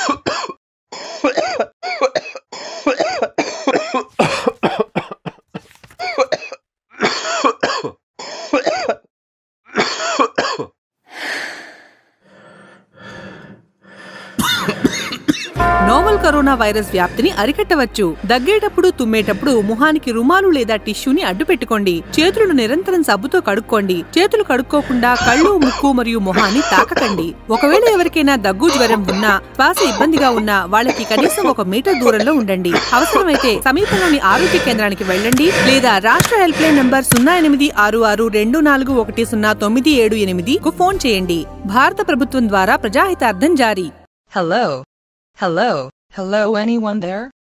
Novel corona virus వ్యాప్తిని అరికట్టవచ్చు దగ్గేటప్పుడు తుమ్మేటప్పుడు ముఖానికి రుమాలు లేదా టిష్యూని అడ్డు పెట్టుకోండి చేతులను నిరంతరం సబ్బుతో కడుక్కోండి చేతులు కడుక్కోకుండా కళ్ళు ముక్కు మరియు మొహాన్ని తాకకండి ఒకవేళ ఎవరికైనా దగ్గు జ్వరం ఉన్నా శ్వాస ఇబ్బందిగా ఉన్నా వాళ్ళకి కనీసం ఒక మీటర్ దూరంలో ఉండండి అవసరమైతే సమీపంలోని ఆరోగ్య కేంద్రానికి వెళ్ళండి లేదా రాష్ట్ర హెల్ప్ లైన్ నంబర్ సున్నా ఎనిమిది ఆరు ఆరు రెండు నాలుగు ఒకటి సున్నా తొమ్మిది ఏడు ఎనిమిది కు ఫోన్ చేయండి భారత ప్రభుత్వం ద్వారా ప్రజాహితార్థం జారీ Hello. Hello. Hello, anyone there?